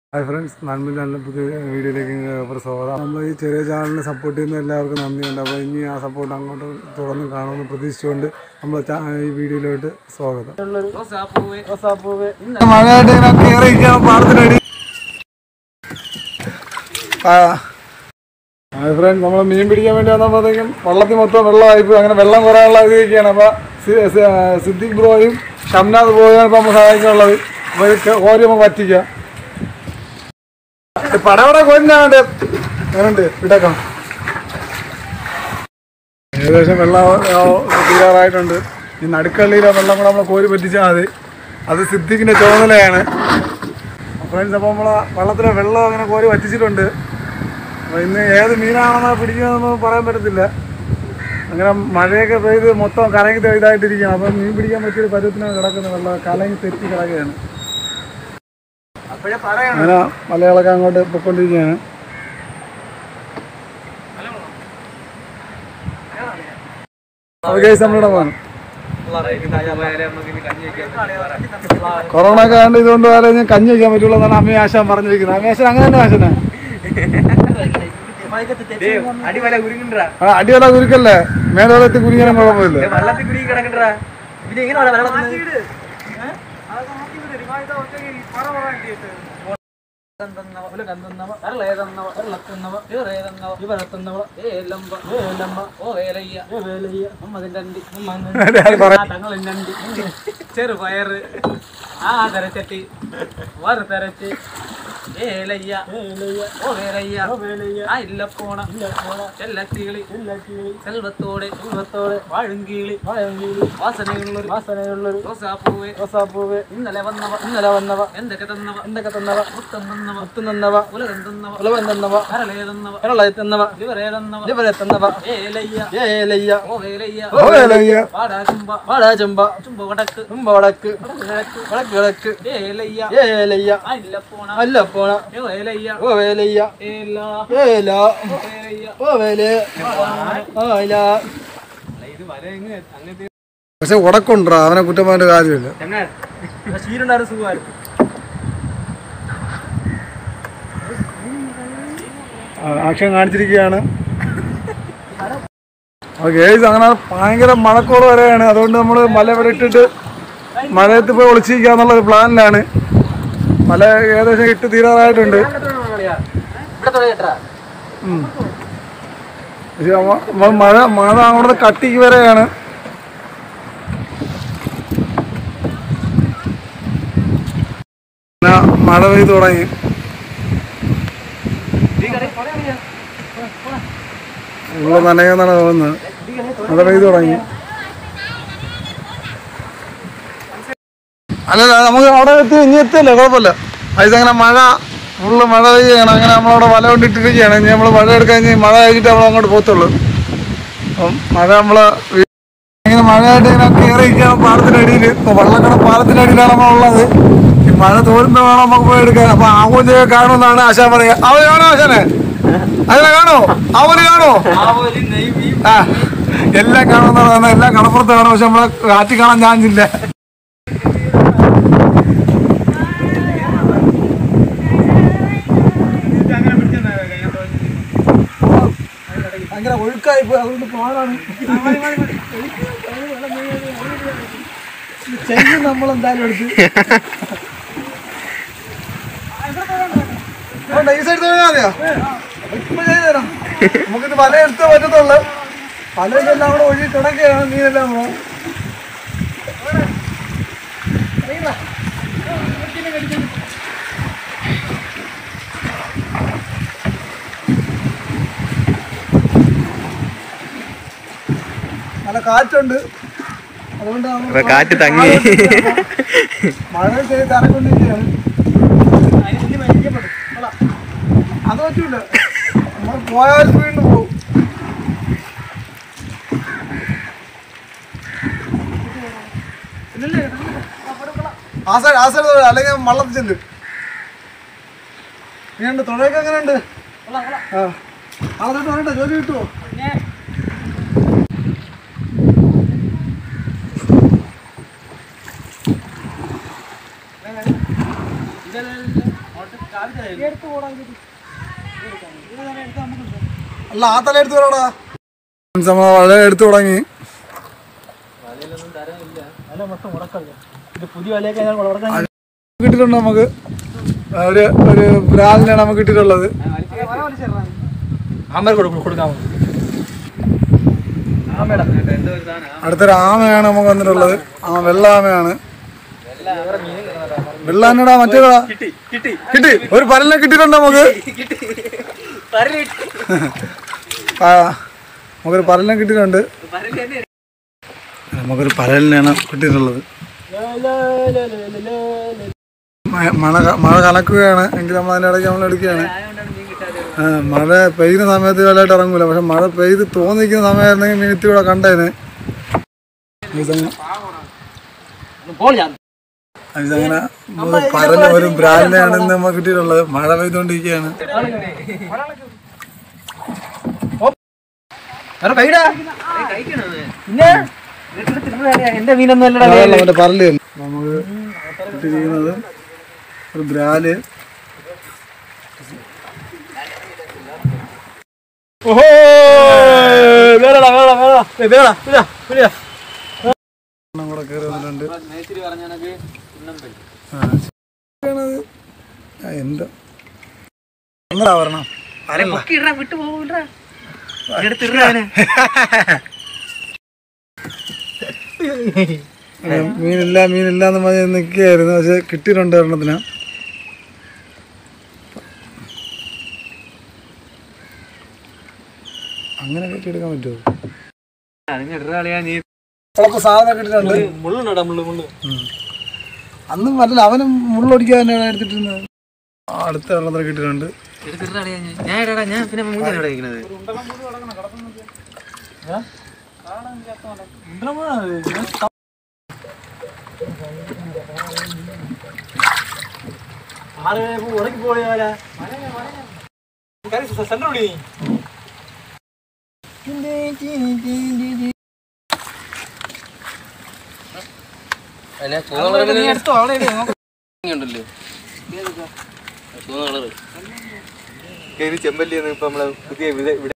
Hi friends നന്മ ചാനലിൻ്റെ പുതിയ വീഡിയോയിലേക്ക് നിങ്ങൾക്ക് സ്വാഗതം നമ്മൾ ഈ ചെറിയ ചാനലിനെ സപ്പോർട്ട് ചെയ്യുന്ന എല്ലാവർക്കും നന്ദിയുണ്ട് അപ്പോൾ ഇനി ആ സപ്പോർട്ട് അങ്ങോട്ട് തുടർന്ന് കാണുമെന്ന് പ്രതീക്ഷിച്ചുകൊണ്ട് നമ്മൾ ചാ- ഈ വീഡിയോയിലോട്ട് സ്വാഗതം മഴയായിട്ട് ഇങ്ങനെ കയറിയിരിക്കുകയാണ് പാടത്തിനടി ആ ഹായ് ഫ്രണ്ട്സ് നമ്മൾ മീൻ പിടിക്കാൻ വേണ്ടി വന്നപ്പോഴത്തേക്കും വള്ളത്തിൽ മൊത്തം വെള്ളമായിപ്പോയി അങ്ങനെ വെള്ളം കുറയാനുള്ള ഇതിരിക്കുകയാണ് അപ്പോൾ സിദ്ദിഖ് ബ്രോയും ഷംനാഥ് ബ്രോയും ഇപ്പോൾ നമ്മൾ സഹായിക്കാനുള്ളത് അപ്പോൾ ഇത് കോരി നമ്മൾ പറ്റിക്കുക പടവട കൊന്നാണ്ട് അങ്ങനുണ്ട് വിട്ടേക്കാം ഏകദേശം വെള്ളം ആ, തീരാറായിട്ടുണ്ട് ഈ നടുക്കള്ളിയിലെ വെള്ളം കൂടെ നമ്മൾ കോരി പറ്റിച്ചാൽ മതി അത് സിദ്ദിഖിൻ്റെ ചുമതലയാണ് ഫ്രണ്ട്സ് അപ്പോൾ നമ്മൾ വള്ളത്തിലെ വെള്ളം അങ്ങനെ കോരി വറ്റിച്ചിട്ടുണ്ട് അപ്പോൾ ഇന്ന് ഏത് മീനാണെന്ന് പിടിക്കുന്നതെന്ന് പറയാൻ പറ്റത്തില്ല അങ്ങനെ മഴയൊക്കെ പെയ്ത് മൊത്തം കലങ്ങി ഇതായിട്ടിരിക്കുകയാണ് അപ്പം മീൻ പിടിക്കാൻ പറ്റിയൊരു പരുവത്തിനാണ് കിടക്കുന്നത് വെള്ളം കലങ്ങി തെറ്റി കിടക്കുകയാണ് അങ്ങനെ മലയാളമൊക്കെ അങ്ങോട്ട് പൊയ്ക്കൊണ്ടിരിക്കുകയാണ് ഓക്കെ നമ്മളിവിടെ പോകണം കൊറോണ ഒക്കെ ആണ്ട് ഇതുകൊണ്ട് വരെ ഞാൻ കഞ്ഞി വയ്ക്കാൻ പറ്റുള്ളൂ എന്നാണ് അമ്മ ആശാൻ പറഞ്ഞിരിക്കുന്നത് അമ്മ ആശാൻ അങ്ങനെ തന്നെ ആശാനെ അടിവല കുരുങ്ങണ്ടാ ആ അടിവല കുരുക്കല്ലേ മേലോലത്ത് കുരുങ്ങാനും കുഴപ്പമില്ല വെള്ളത്തിൽ കുരുങ്ങി കിടക്കണ്ടാ പിന്നെ എങ്ങനെ വെള്ളത്തിൽ ചെറുപയറ് ആ തരച്ചട്ടി വറു തരച്ച് ഏലയ്യ ഓ വേലയ്യ ആ ഇല്ലപ്പോണ ചെല്ലക്കിളി സെൽവത്തോടെ സെൽവത്തോടെ വാഴുങ്കീളി വാഴുങ്കീളി വാസനയുള്ളൊരു വാസനയുള്ളൊരു റോസാപ്പൂവേ റോസാപ്പൂവേ ഇന്നലെ വന്നവ ഇന്നലെ വന്നവ എന്തൊക്കെ തന്നവ എന്തൊക്കെ തന്നവ മുത്തം തന്നവ മുത്തം തന്നവ ഉലകം തന്നവ ഉലകം തന്നവ കരളേ തന്നവ കരളേ തന്നവ ലിവറേ തന്നവ ലിവറേ തന്നവ ഏലയ്യ ഏലയ്യ ഓ വേലയ്യ ഓ വേലയ്യ. വാടാ ചുംബ വാടാ ചുംബ ചുംബ വടക്ക് ചുംബ വടക്ക് കിഴക്ക് വടക്ക് കിഴക്ക് ഏലയ്യ ഏലയ്യ അല്ല പോണ അല്ല പോണ ഓ ഏലയ്യ ഓ വേലയ്യ ഏല ഏല ഓ വേലയ്യ ഓ വേല ആല ഇത് വര എങ്ങനെ അങ്ങനത്തെ പക്ഷെ ഉടക്കുണ്ടാ അവനെ കുറ്റം പറഞ്ഞ കാര്യമില്ല ശീലുണ്ടായിരുന്നു സുഖമായിരുന്നു ആക്ഷൻ കാണിച്ചിരിക്കുകയാണ് ഓക്കെ അങ്ങനെ ഭയങ്കര മഴക്കോട് വരെയാണ് അതുകൊണ്ട് നമ്മൾ മല ഇവിടെ ഇട്ടിട്ട് മഴയത്ത് പോയി ഒളിച്ചിരിക്കുക എന്നുള്ളൊരു പ്ലാനിലാണ് മല ഏകദേശം ഇട്ട് തീരാറായിട്ടുണ്ട് ഇവിടെ തുടങ്ങിട്ടാ ഉം. പക്ഷെ അവ- അവ മഴ മഴ അങ്ങോട്ട് കട്ടിക്ക് വരെയാണ് പിന്നെ മഴ പെയ്ത് തുടങ്ങി ഉള്ള നനയെന്നാണ് തോന്നുന്നത് മഴ പെയ്ത് തുടങ്ങി അല്ലല്ല നമുക്ക് അവിടെ എത്തി ഇനി എത്തിയല്ലേ കുഴപ്പമില്ല അത് അങ്ങനെ മഴ ഫുള്ള് മഴ പെയ്യുകയാണ് അങ്ങനെ നമ്മളവിടെ വല കൊണ്ടിട്ടിരിക്കുകയാണ് ഇനി നമ്മൾ മഴ എടുക്കാൻ ഇനി മഴ കഴിഞ്ഞിട്ട് നമ്മൾ അങ്ങോട്ട് പോകത്തുള്ളൂ അപ്പം മഴ നമ്മള് വീ- ഇങ്ങനെ മഴയായിട്ട് ഇങ്ങനെ കയറിയിരിക്കുകയാണ് പാലത്തിനടിയിൽ ഇപ്പോൾ വള്ളക്കട പാലത്തിനടിയിലാണ് നമ്മളുള്ളത് ഈ മഴ തോരുന്ന വേണം നമുക്ക് പോയി എടുക്കാൻ അപ്പൊ ആവൂലിയൊക്കെ കാണുമെന്നാണ് ആശാൻ പറയുക അവര് കാണോ ആശാനെ അങ്ങനെ കാണോ ആവൂല് കാണോ ആ എല്ലാം കാണുമെന്നാണ് പറയുന്നത് എല്ലാം കടപ്പുറത്ത് കാണും പക്ഷെ നമ്മളെ കാറ്റി കാണാൻ ചാൻസ് ഇല്ല ഭയങ്കര ഒഴുക്കായി പോയി അതുകൊണ്ട് പാടാണ് ചെയ്യും നമ്മൾ എന്തായാലും എടുത്ത് അതുകൊണ്ട് ഈ സൈഡ് തോന്നിയാ മതിയോ ഇപ്പൊ ചെയ്തു തരാം നമുക്കിത് വല എടുത്തേ പറ്റത്തുള്ളു വലയിലെല്ലാം കൂടെ ഒഴുകി കിടക്കുകയാണ് മീനെല്ലാം കൂടെ. നല്ല കാറ്റുണ്ട് അതുകൊണ്ട് നമുക്ക് കാറ്റ് തങ്ങി. മഴ ചെയ്ത് കറക്കൊണ്ടിരിക്കുകയാണ് അത് പറ്റൂല നമ്മൾ പോയാൽ വീണ്ടും പോകും ആ സൈഡ് ആ സൈഡ് തൊഴ അല്ലെങ്കിൽ വള്ളത്തിൽ ചെല്ല് എങ്ങനെയുണ്ട് തുഴയൊക്കെ എങ്ങനെയുണ്ട് ആ ആ തൊട്ട് പറയട്ടെ ജോലി കിട്ടുമോ അല്ല ആ തല എടുത്തു വരാടാ നമ്മൾ വല എടുത്തു തുടങ്ങി ഇത് പുതിയ വലയൊക്കെ ഞാൻ വളർത്താൻ കിട്ടിയിട്ടുണ്ട് നമുക്ക് ഒരു ഒരു ബ്രാലിനാണ് നമുക്ക് കിട്ടിയിട്ടുള്ളത് അമ്മ കൊടുക്കാം അടുത്തൊരു ആമയാണ് നമുക്ക് വന്നിട്ടുള്ളത് ആ വെള്ള ആമയാണ് വെള്ള ആനടാ മറ്റേതാ കിട്ടി കിട്ടി കിട്ടി ഒരു പരലിനെ കിട്ടിയിട്ടുണ്ട് നമുക്ക് ആ നമുക്കൊരു പരലിനെ കിട്ടിയിട്ടുണ്ട് നമുക്കൊരു പരലിനെയാണ് കിട്ടിയിട്ടുള്ളത് മ- മഴ ക- മഴ കലക്കുകയാണ് എങ്കിൽ നമ്മൾ അതിൻ്റെ ഇടയ്ക്ക് നമ്മൾ എടുക്കുകയാണ് ആ, മഴ പെയ്യുന്ന സമയത്ത് വലുതായിട്ട് ഇറങ്ങൂല പക്ഷെ മഴ പെയ്ത് തോന്നിക്കുന്ന സമയമായിരുന്നെങ്കിൽ മിനിറ്റ് കൂടെ കണ്ടേന് ഇതങ്ങ് ഇതങ്ങനെ ഒരു പരല് ഒരു ബ്രാൻഡിനെയാണ് ഇന്ന് നമുക്ക് കിട്ടിയിട്ടുള്ളത് മഴ പെയ്തുകൊണ്ടിരിക്കുകയാണ് പിന്നെ എന്റെ മീനൊന്നും അല്ലടാ അതാണ് നമ്മുടെ പരല് നമുക്ക് കിട്ടിയിരിക്കുന്നത് ഒരു ബ്രാല് ഓഹോ വേറെടാ വേറെടാ വേറെടാ വേറെടാ ഇതാ ഇതാ എണ്ണം കൂടെ കയറി വന്നിട്ടുണ്ട് മേച്ചിരി പറഞ്ഞാണെങ്കിൽ ആ, ശരിയാണത്. ആ, എന്താ എന്നടാ പറയണം വിട്ടു പോകൂടാ എടുത്തിടാനെ മീനില്ല മീനില്ല എന്ന് പറഞ്ഞ് നിൽക്കുകയായിരുന്നു പക്ഷെ കിട്ടിയിട്ടുണ്ട് ഒരെണ്ണത്തിന് അങ്ങനെ കെട്ടിയെടുക്കാൻ പറ്റുമോ അതിന് ഇടാളിയാ നീ ചിലപ്പോൾ സാധനം കിട്ടിയിട്ടുണ്ട് മുള്ളുണ്ടോടാ മുള്ളു മുള്ളു അന്നും അല്ല അവനും മുള്ളൊടിക്കാൻ തന്നെയാണ് എടുത്തിട്ടിരുന്നത് ആ, അടുത്ത വെള്ളത്തിൽ കിട്ടിയിട്ടുണ്ട് എടുത്തിടാളിയാ ഞാൻ ഇടാടാ ഞാൻ പിന്നെ മുങ്ങി ഇവിടെ ഇരിക്കുന്നത് ചെമ്പല്ലി ഇപ്പൊ നമ്മള് പുതിയ